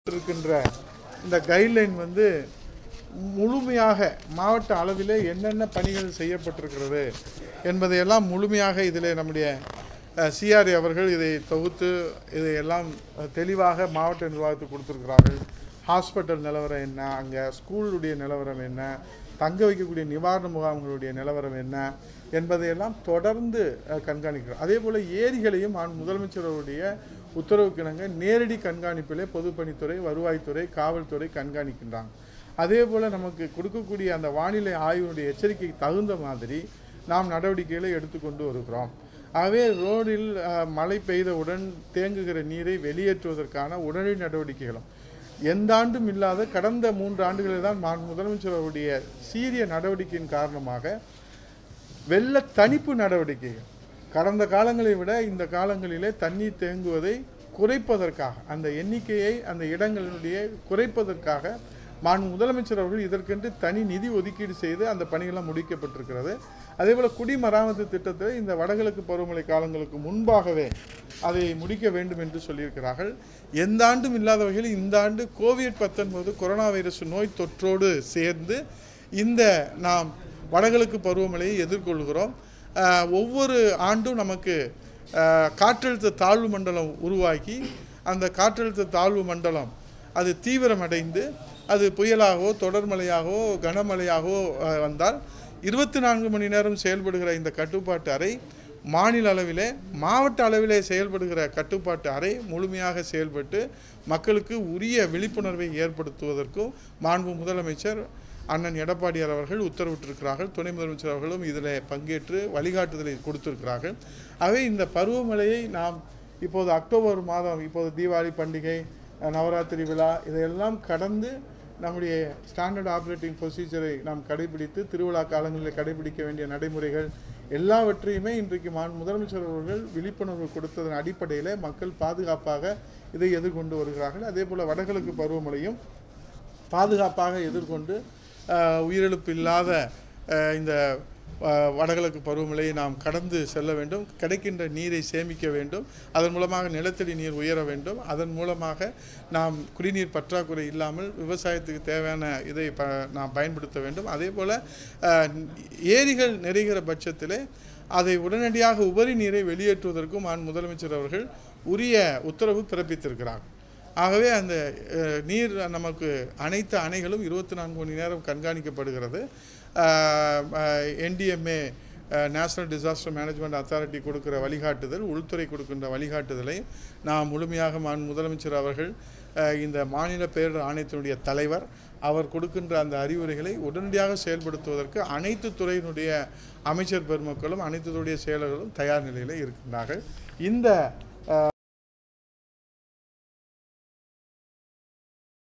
இருக்கின்ற இந்த கைட்லைன் வந்து முழுமையாக மாவட்ட அளவிலே என்னென்ன பணிகள் செய்யப்பட்டிருக்கிறது என்பதையெல்லாம் முழுமையாக இதில் நம்முடைய சிஆர்ஏ அவர்கள் இதை தொகுத்து இதையெல்லாம் தெளிவாக மாவட்ட நிர்வாகத்துக்கு கொடுத்துருக்கிறார்கள் ஹாஸ்பிட்டல் நிலவரம் என்ன அங்கே ஸ்கூலுடைய நிலவரம் என்ன தங்க வைக்கக்கூடிய நிவாரண முகாம்களுடைய நிலவரம் என்ன என்பதையெல்லாம் தொடர்ந்து அஹ், கண்காணிக்கிறோம் அதே போல் ஏரிகளையும் நான் முதலமைச்சருடைய உத்தரவுக்கிணங்க நேரடி கண்காணிப்பிலே பொதுப்பணித்துறை வருவாய்த்துறை காவல்துறை கண்காணிக்கின்றாங்க அதே போல் நமக்கு கொடுக்கக்கூடிய அந்த வானிலை ஆய்வினுடைய எச்சரிக்கைக்கு தகுந்த மாதிரி நாம் நடவடிக்கைகளை எடுத்துக்கொண்டு வருகிறோம் ஆகவே ரோடில் அஹ், மழை பெய்தவுடன் தேங்குகிற நீரை வெளியேற்றுவதற்கான உடனடி நடவடிக்கைகளும் எந்த ஆண்டும் இல்லாத கடந்த மூன்று ஆண்டுகளில் தான் மாண்பு முதலமைச்சர் அவருடைய சீரிய நடவடிக்கையின் காரணமாக வெள்ள தணிப்பு நடவடிக்கைகள் கடந்த காலங்களை விட இந்த காலங்களிலே தண்ணீர் தேங்குவதை குறைப்பதற்காக அந்த எண்ணிக்கையை அந்த இடங்களினுடைய குறைப்பதற்காக மாண்பு முதலமைச்சர் அவர்கள் இதற்கென்று தனி நிதி ஒதுக்கீடு செய்து அந்த பணிகள்லாம் முடிக்கப்பட்டிருக்கிறது அதேபோல் குடிமராமத்து திட்டத்தில் இந்த வடகிழக்கு பருவமழை காலங்களுக்கு முன்பாகவே அதை முடிக்க வேண்டும் என்று சொல்லியிருக்கிறார்கள் எந்த ஆண்டும் இல்லாத வகையில் இந்த ஆண்டு கோவிட் பத்தொன்பது கொரோனா வைரஸ் நோய் தொற்றோடு சேர்ந்து இந்த நாம் வடகிழக்கு பருவமழையை எதிர்கொள்கிறோம் ஆஹ் ஒவ்வொரு ஆண்டும் நமக்கு ஆஹ் காற்றழுத்த தாழ்வு மண்டலம் உருவாக்கி அந்த காற்றழுத்த தாழ்வு மண்டலம் அது தீவிரமடைந்து அது புயலாகவோ தொடர்மழையாகவோ கனமழையாகவோ ஆஹ் வந்தால் இருபத்தி நான்கு மணி நேரம் செயல்படுகிற இந்த கட்டுப்பாட்டு அறை மாநில அளவிலே மாவட்ட அளவிலே செயல்படுகிற கட்டுப்பாட்டு அறை முழுமையாக செயல்பட்டு மக்களுக்கு உரிய விழிப்புணர்வை ஏற்படுத்துவதற்கும் மாண்பு முதலமைச்சர் அண்ணன் எடப்பாடியார் அவர்கள் உத்தரவிட்டிருக்கிறார்கள் துணை முதலமைச்சர் அவர்களும் இதில் பங்கேற்று வழிகாட்டுதலை கொடுத்திருக்கிறார்கள் ஆகவே இந்த பருவமழையை நாம் இப்போது அக்டோபர் மாதம் இப்போது தீபாவளி பண்டிகை அஹ், நவராத்திரி விழா இதையெல்லாம் கடந்து நம்முடைய ஸ்டாண்டர்ட் ஆப்ரேட்டிங் ப்ரொசீஜரை நாம் கடைபிடித்து திருவிழா காலங்களில் கடைபிடிக்க வேண்டிய நடைமுறைகள் எல்லாவற்றையுமே இன்றைக்கு மாண் முதலமைச்சர் அவர்கள் விழிப்புணர்வு கொடுத்ததன் அடிப்படையில் மக்கள் பாதுகாப்பாக இதை எதிர்கொண்டு வருகிறார்கள் அதே போல் வடகிழக்கு பருவமழையும் பாதுகாப்பாக எதிர்கொண்டு அஹ், உயிரிழப்பு இல்லாத அஹ், இந்த அஹ், வடகிழக்கு பருவமழையை நாம் கடந்து செல்ல வேண்டும் கிடைக்கின்ற நீரை சேமிக்க வேண்டும் அதன் மூலமாக நிலத்தடி நீர் உயர வேண்டும் அதன் மூலமாக நாம் குடிநீர் பற்றாக்குறை இல்லாமல் விவசாயத்துக்கு தேவையான இதை ப நாம் பயன்படுத்த வேண்டும் அதே போல் ஏரிகள் நிறைகிற பட்சத்திலே அதை உடனடியாக உபரி நீரை வெளியேற்றுவதற்கும் மாண்பு முதலமைச்சர் அவர்கள் உரிய உத்தரவு பிறப்பித்திருக்கிறார் ஆகவே அந்த அஹ், நீர் நமக்கு அனைத்து அணைகளும் இருபத்தி நான்கு மணி நேரம் கண்காணிக்கப்படுகிறது NDMA national disaster management authority கொடுக்கிற வழிகாட்டுதல் உள்துறை கொடுக்கின்ற வழிகாட்டுதலை நாம் முழுமையாக மாண்பு முதலமைச்சர் அவர்கள் அஹ், இந்த மாநில பேரிடர் ஆணையத்தினுடைய தலைவர் அவர் கொடுக்கின்ற அந்த அறிவுரைகளை உடனடியாக செயல்படுத்துவதற்கு அனைத்து துறையினுடைய அமைச்சர் பெருமக்களும் அனைத்து துறையுடைய செயலர்களும் தயார் நிலையில் இருக்கின்றார்கள் இந்த